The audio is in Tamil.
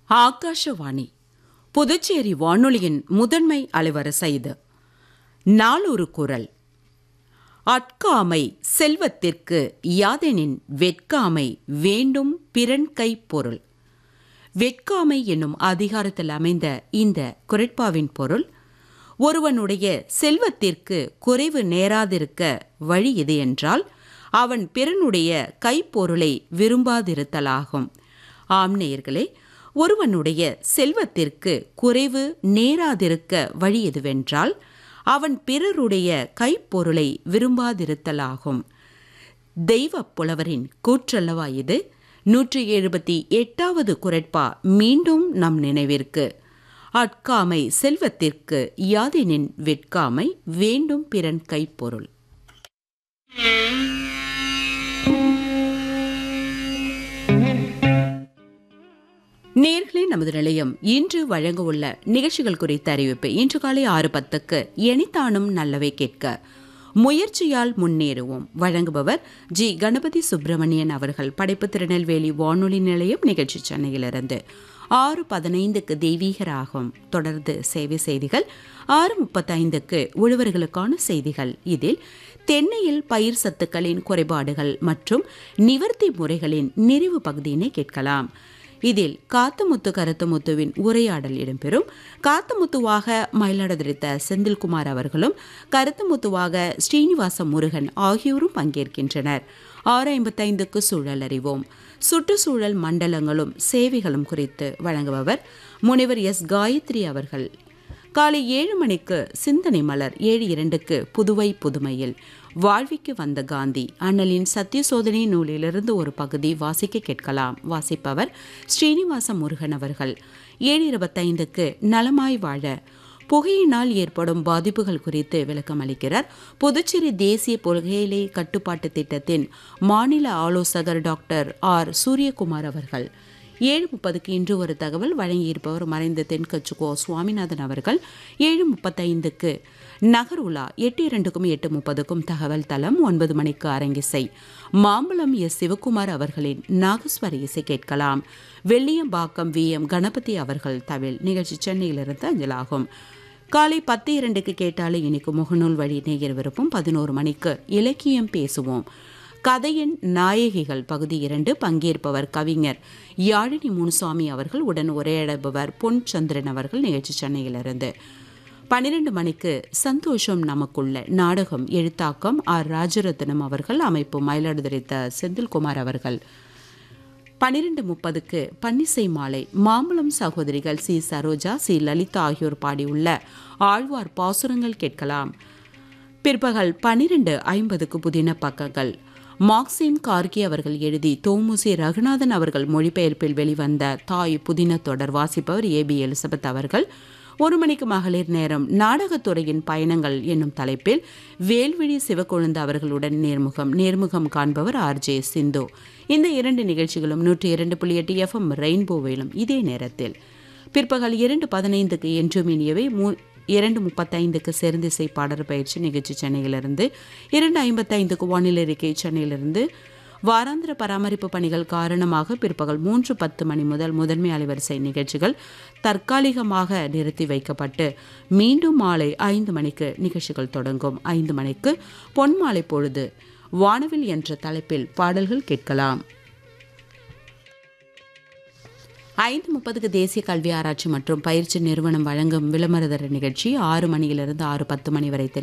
ஆகாஷவாணி புதுச்சேரி வானொலியின் முதன்மை அலைவரிசை இது நாளொரு குரல் அட்காமை செல்வத்திற்கு யாதெனின் வெட்காமை வேண்டும் பிறன் கை பொருள் வெட்காமை என்னும் அதிகாரத்தில் அமைந்த இந்த குரட்பாவின் பொருள் ஒருவனுடைய செல்வத்திற்கு குறைவு நேராதிருக்க வழி எது என்றால் அவன் பிறனுடைய கைப்பொருளை விரும்பாதிருத்தலாகும் ஆம் நேயர்களே ஒருவனுடைய செல்வத்திற்கு குறைவு நேராதிருக்க வழி எதுவென்றால் அவன் பிறருடைய கைப்பொருளை விரும்பாதிருத்தலாகும் தெய்வப் புலவரின் கூற்றல்லவா இது நூற்றி எழுபத்தி எட்டாவது குரட்பா மீண்டும் நம் நினைவிற்கு அட்காமை செல்வத்திற்கு யாதெனின் வெட்காமை வேண்டும் பிறன் கைப்பொருள் நேர்களே நமது நிலையம் இன்று வழங்க உள்ள நிகழ்ச்சிகள் குறித்த அறிவிப்பு இன்று காலை ஆறு பத்துக்கு எனித்தானும் நல்லவை கேட்க முயற்சியால் முன்னேறுவோம் வழங்குபவர் ஜி கணபதி சுப்பிரமணியன் அவர்கள் படைப்பு திருநெல்வேலி வானொலி நிலையம் நிகழ்ச்சி சென்னையிலிருந்து ஆறு பதினைந்துக்கு தெய்வீக ராகம் தொடர்ந்து சேவை செய்திகள் ஆறு முப்பத்தைந்துக்கு உழவர்களுக்கான செய்திகள் இதில் தென்னையில் பயிர் சத்துக்களின் குறைபாடுகள் மற்றும் நிவர்த்தி முறைகளின் நிறைவு பகுதியினை கேட்கலாம் இதில் காத்தமுத்து கருத்துமுத்துவின் உரையாடல் இடம்பெறும் காத்தமுத்துவாக மயிலாடுதுறைத்த செந்தில்குமார் அவர்களும் கருத்துமுத்துவாக ஸ்ரீனிவாச முருகன் ஆகியோரும் பங்கேற்கின்றனர் ஆறு ஐம்பத்தைந்துக்கு சூழல் அறிவோம் சுற்றுச்சூழல் மண்டலங்களும் சேவைகளும் குறித்து வழங்குபவர் முனைவர் எஸ் காயத்ரி அவர்கள் காலை ஏழு மணிக்கு சிந்தனை மலர் ஏழு இரண்டுக்கு புதுவை புதுமையில் வாழ்விக்கு வந்த காந்தி அண்ணலின் சத்திய சோதனை நூலிலிருந்து ஒரு பகுதி வாசிக்க கேட்கலாம் வாசிப்பவர் ஸ்ரீனிவாச முருகன் அவர்கள் ஏழு இருபத்தைந்துக்கு நலமாய் வாழ புகையினால் ஏற்படும் பாதிப்புகள் குறித்து விளக்கம் அளிக்கிறார் புதுச்சேரி தேசிய புகையிலை கட்டுப்பாட்டு திட்டத்தின் மாநில ஆலோசகர் டாக்டர் ஆர் சூரியகுமார் அவர்கள் ஏழு முப்பதுக்கு இன்று ஒரு தகவல் வழங்கியிருப்பவர் மறைந்த தென்கச்சுகோ சுவாமிநாதன் அவர்கள் ஏழு முப்பத்தைந்துக்கு நகர் உலா எட்டு இரண்டுக்கும் எட்டு முப்பதுக்கும் தகவல் தளம் ஒன்பது மணிக்கு அரங்கிசை மாம்பழம் எஸ் சிவகுமார் அவர்களின் நாகஸ்வர இசை கேட்கலாம் வெள்ளியம்பாக்கம் வி எம் கணபதி அவர்கள் தவில் நிகழ்ச்சி சென்னையிலிருந்து அஞ்சலாகும் காலை பத்து இரண்டுக்கு கேட்டாலே இனிக்கும் முகநூல் வழி நேயர் விருப்பம் பதினோரு மணிக்கு இலக்கியம் பேசுவோம் கதையின் நாயகிகள் பகுதி இரண்டு பங்கேற்பவர் கவிஞர் யாழினி முனுசாமி அவர்கள் உடன் உரையாடுபவர் பொன் சந்திரன் அவர்கள் நிகழ்ச்சி சென்னையிலிருந்து பன்னிரண்டு மணிக்கு சந்தோஷம் நமக்குள்ள நாடகம் எழுத்தாக்கம் ஆர் ராஜரத்னம் அவர்கள் அமைப்பு மயிலாடுதுறைத்த செந்தில்குமார் அவர்கள் பன்னிரண்டு முப்பதுக்கு பன்னிசை மாலை மாம்பழம் சகோதரிகள் சி சரோஜா சி லலிதா ஆகியோர் பாடியுள்ள ஆழ்வார் பாசுரங்கள் கேட்கலாம் பிற்பகல் பன்னிரண்டு ஐம்பதுக்கு புதின பக்கங்கள் மார்க்சிம் கார்கி அவர்கள் எழுதி தோமுசி ரகுநாதன் அவர்கள் மொழிபெயர்ப்பில் வெளிவந்த தாய் புதின தொடர் வாசிப்பவர் ஏ பி எலிசபெத் அவர்கள் ஒரு மணிக்கு மகளிர் நேரம் நாடகத்துறையின் பயணங்கள் என்னும் தலைப்பில் வேல்விழி சிவக்கொழுந்து அவர்களுடன் நேர்முகம் நேர்முகம் காண்பவர் ஆர் ஜே சிந்து இந்த இரண்டு நிகழ்ச்சிகளும் நூற்றி இரண்டு புள்ளி எட்டு எஃப்எம் ரெயின்போவிலும் இதே நேரத்தில் பிற்பகல் இரண்டு பதினைந்துக்கு என்றும் இனியவை மூ இரண்டு முப்பத்தைந்துக்கு சேர்ந்திசை பாடல் பயிற்சி நிகழ்ச்சி சென்னையிலிருந்து இரண்டு ஐம்பத்தைந்துக்கு வானிலை அறிக்கை சென்னையிலிருந்து வாராந்திர பராமரிப்பு பணிகள் காரணமாக பிற்பகல் மூன்று பத்து மணி முதல் முதன்மை அலைவரிசை நிகழ்ச்சிகள் தற்காலிகமாக நிறுத்தி வைக்கப்பட்டு மீண்டும் மாலை ஐந்து மணிக்கு நிகழ்ச்சிகள் தொடங்கும் ஐந்து மணிக்கு பொன்மாலை பொழுது வானவில் என்ற தலைப்பில் பாடல்கள் கேட்கலாம் ஐந்து முப்பதுக்கு தேசிய கல்வி ஆராய்ச்சி மற்றும் பயிற்சி நிறுவனம் வழங்கும் விளம்பரதர நிகழ்ச்சி ஆறு மணியிலிருந்து ஆறு பத்து மணி வரை